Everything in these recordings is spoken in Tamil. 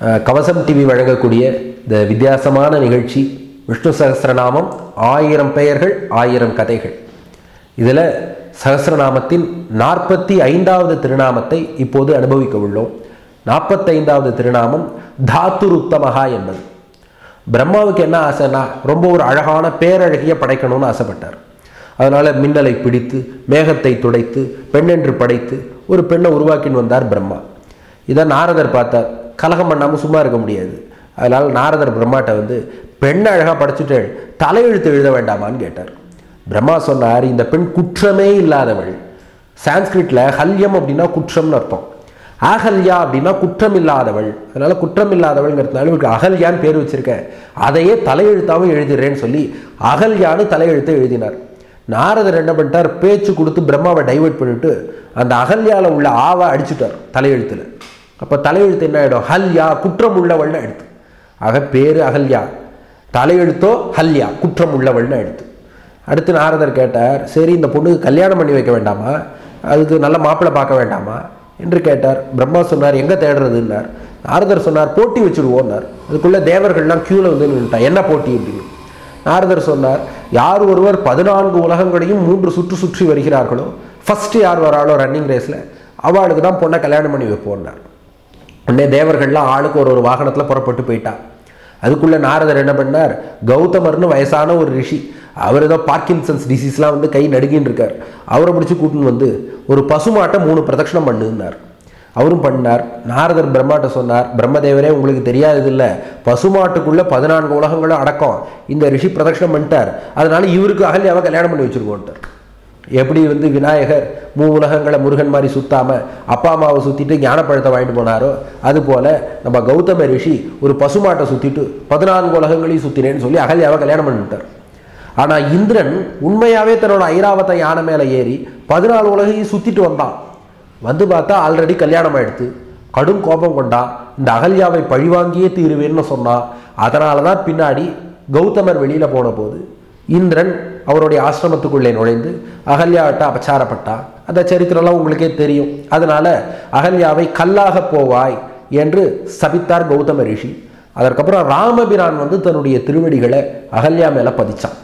அஹ், கவசம் டிவி வழங்கக்கூடிய இந்த வித்தியாசமான நிகழ்ச்சி விஷ்ணு சகஸ்ரநாமம் ஆயிரம் பெயர்கள் ஆயிரம் கதைகள் இதில் சகஸ்ரநாமத்தின் நாற்பத்தி ஐந்தாவது திருநாமத்தை இப்போது அனுபவிக்க உள்ளோம் நாற்பத்தைந்தாவது திருநாமம் தாத்துருத்தமகா என்பது பிரம்மாவுக்கு என்ன ஆசைன்னா ரொம்ப ஒரு அழகான பேரழகிய படைக்கணும்னு ஆசைப்பட்டார் அதனால மின்னலை பிடித்து மேகத்தை துடைத்து பெண்ணென்று படைத்து ஒரு பெண்ணை உருவாக்கின்னு வந்தார் பிரம்மா இதை நாரதர் பார்த்தார் கலகம் பண்ணாமல் சும்மா இருக்க முடியாது அதனால் நாரதர் பிரம்மாட்ட வந்து பெண்ணை அழகாக படைச்சிட்டு தலையெழுத்து எழுத வேண்டாமான்னு கேட்டார் பிரம்மா சொன்னார் இந்த பெண் குற்றமே இல்லாதவள் சான்ஸ்கிரிட்ல ஹல்யம் அப்படின்னா குற்றம்னு அர்த்தம் அகல்யா அப்படின்னா குற்றம் இல்லாதவள் அதனால குற்றம் இல்லாதவள்ங்கிறதுனால இவருக்கு அகல்யான்னு பேர் வச்சிருக்கேன் அதையே தலையெழுத்தாவும் எழுதிடுறேன்னு சொல்லி அகல்யான்னு தலையெழுத்தை எழுதினார் நாரதர் என்ன பண்ணிட்டார் பேச்சு கொடுத்து பிரம்மாவை டைவர்ட் பண்ணிட்டு அந்த அகல்யால உள்ள ஆவை அடிச்சுட்டார் தலையெழுத்துல அப்போ தலையெழுத்து என்ன ஆயிடும் ஹல்யா குற்றம் உள்ளவள்னு எடுத்து ஆக பேரு அகல்யா தலையெழுத்தோ ஹல்யா குற்றம் உள்ளவள்னு எடுத்து அடுத்து நாரதர் கேட்டார் சரி இந்த பொண்ணுக்கு கல்யாணம் பண்ணி வைக்க வேண்டாமா அதுக்கு நல்ல மாப்பிள்ளை பார்க்க வேண்டாமா என்று கேட்டார் பிரம்மா சொன்னார் எங்கே தேடுறதுன்னார் நாரதர் சொன்னார் போட்டி வச்சுடுவோன்னார் அதுக்குள்ளே தேவர்கள்லாம் க்யூவில் வந்து நின்றுட்டா என்ன போட்டி அப்படின்னு நாரதர் சொன்னார் யார் ஒருவர் பதினான்கு உலகங்களையும் மூன்று சுற்று சுற்றி வருகிறார்களோ ஃபர்ஸ்ட் யார் வராளோ ரன்னிங் ரேஸில் அவளுக்கு தான் பொண்ணை கல்யாணம் பண்ணி வைப்போன்னார் உடனே தேவர்கள்லாம் ஆளுக்கு ஒரு ஒரு வாகனத்தில் புறப்பட்டு போயிட்டா அதுக்குள்ள நாரதர் என்ன பண்ணார் கௌதமர்னு வயசான ஒரு ரிஷி அவர் ஏதோ பார்க்கின்சன்ஸ் டிசீஸ்லாம் வந்து கை நடுங்கின்னு இருக்கார் அவரை பிடிச்சி கூட்டின்னு வந்து ஒரு பசுமாட்டை மூணு பிரதட்சணம் பண்ணுன்னார் அவரும் பண்ணார் நாரதர் பிரம்மாட்ட சொன்னார் பிரம்மதேவரே உங்களுக்கு தெரியாது இல்லை பசுமாட்டுக்குள்ள பதினான்கு உலகங்களும் அடக்கம் இந்த ரிஷி பிரதட்சணம் பண்ணிட்டார் அதனால இவருக்கு அகல்யாவை கல்யாணம் பண்ணி வச்சிருக்கோன்ட்டார் எப்படி வந்து விநாயகர் மூ உலகங்களை முருகன் மாதிரி சுத்தாம அப்பா அம்மாவை சுத்திட்டு ஞானப்பழத்தை வாங்கிட்டு போனாரோ அது போல நம்ம கௌதம ரிஷி ஒரு பசுமாட்டை சுத்திட்டு பதினான்கு உலகங்களையும் சுத்தினேன்னு சொல்லி அகல்யாவை கல்யாணம் பண்ணிட்டார் ஆனா இந்திரன் உண்மையாவே தன்னோட ஐராவத யானை மேல ஏறி பதினாலு உலகையும் சுத்திட்டு வந்தான் வந்து பார்த்தா ஆல்ரெடி கல்யாணம் ஆயிடுத்து கடும் கோபம் கொண்டான் இந்த அகல்யாவை பழிவாங்கியே தீருவேன்னு சொன்னான் அதனால தான் பின்னாடி கௌதமர் வெளியில போன போது இந்திரன் அவருடைய ஆசிரமத்துக்குள்ளே நுழைந்து அகல்யாவிட்ட அபச்சாரப்பட்டா அந்த சரித்திரம்லாம் உங்களுக்கே தெரியும் அதனால அகல்யாவை கல்லாக போவாய் என்று சபித்தார் கௌதம ரிஷி அதற்கப்புறம் ராமபிரான் வந்து தன்னுடைய திருவடிகளை அகல்யா மேல பதிச்சான்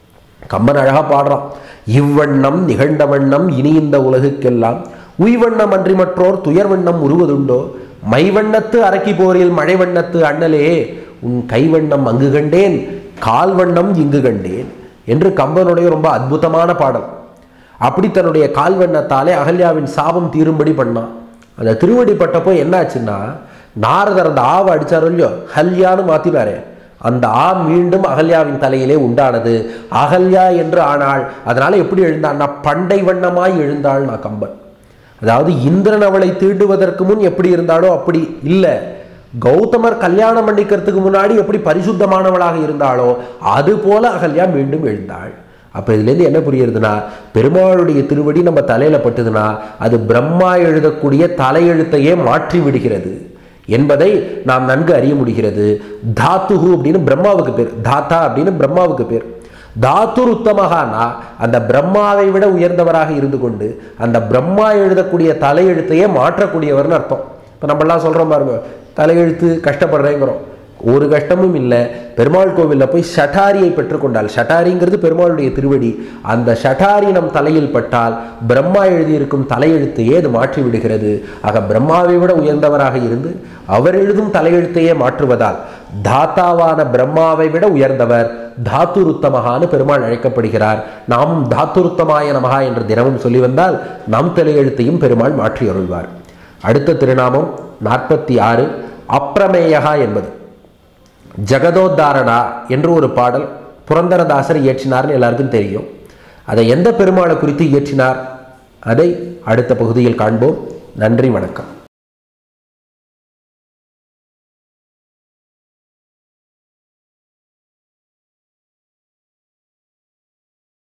கம்பன் அழகா பாடுறான் இவ்வண்ணம் நிகழ்ந்த வண்ணம் இனி இந்த உலகுக்கெல்லாம் உய்வண்ணம் அன்றி மற்றோர் துயர்வண்ணம் உருவதுண்டோ மைவண்ணத்து அரக்கி போரில் மழை வண்ணத்து அண்ணலே உன் கைவண்ணம் அங்கு கண்டேன் கால் வண்ணம் இங்கு கண்டேன் என்று கம்பனுடைய ரொம்ப அற்புதமான பாடல் அப்படி தன்னுடைய கால் வண்ணத்தாலே அகல்யாவின் சாபம் தீரும்படி பண்ணான் அந்த திருவடி பட்டப்போ என்னாச்சுன்னா நாரதர் அந்த ஆவை அடிச்சாரோ இல்லையோ ஹல்யான்னு மாத்தினாரே அந்த ஆ மீண்டும் அகல்யாவின் தலையிலே உண்டானது அகல்யா என்று ஆனாள் அதனால எப்படி எழுந்தான்னா பண்டை வண்ணமாய் எழுந்தாள் நான் கம்பன் அதாவது இந்திரன் அவளை தீண்டுவதற்கு முன் எப்படி இருந்தாளோ அப்படி இல்லை கௌதமர் கல்யாணம் பண்ணிக்கிறதுக்கு முன்னாடி எப்படி பரிசுத்தமானவளாக இருந்தாளோ அது போல அகல்யா மீண்டும் எழுந்தாள் அப்போ இதுலேருந்து என்ன புரியுறதுன்னா பெருமாளுடைய திருவடி நம்ம தலையில் பட்டுதுன்னா அது பிரம்மா எழுதக்கூடிய தலையெழுத்தையே மாற்றி விடுகிறது என்பதை நாம் நன்கு அறிய முடிகிறது தாத்துகு அப்படின்னு பிரம்மாவுக்கு பேர் தாத்தா அப்படின்னு பிரம்மாவுக்கு பேர் தாத்துர் உத்தமகானா அந்த பிரம்மாவை விட உயர்ந்தவராக இருந்து கொண்டு அந்த பிரம்மா எழுதக்கூடிய தலையெழுத்தையே மாற்றக்கூடியவர்னு அர்த்தம் இப்போ நம்மளாம் சொல்கிறோம் பாருங்க தலையெழுத்து கஷ்டப்படுறேங்கிறோம் ஒரு கஷ்டமும் இல்லை பெருமாள் கோவிலில் போய் ஷட்டாரியை பெற்றுக்கொண்டால் ஷட்டாரிங்கிறது பெருமாளுடைய திருவடி அந்த ஷட்டாரி நம் தலையில் பட்டால் பிரம்மா எழுதியிருக்கும் தலையெழுத்தையே அது மாற்றி விடுகிறது ஆக பிரம்மாவை விட உயர்ந்தவராக இருந்து அவர் எழுதும் தலையெழுத்தையே மாற்றுவதால் தாத்தாவான பிரம்மாவை விட உயர்ந்தவர் தாத்துருத்தமகான்னு பெருமாள் அழைக்கப்படுகிறார் நாமும் தாத்துருத்தமாய நமகா என்று தினமும் சொல்லி வந்தால் நம் தலையெழுத்தையும் பெருமாள் மாற்றி அருள்வார் அடுத்த திருநாமம் நாற்பத்தி ஆறு அப்பிரமேயகா என்பது ஜெகதோத்தாரணா என்று ஒரு பாடல் புரந்தரதாசர் இயற்றினார்னு எல்லாருக்கும் தெரியும் அதை எந்த பெருமாளை குறித்து இயற்றினார் அதை அடுத்த பகுதியில் காண்போம் நன்றி வணக்கம்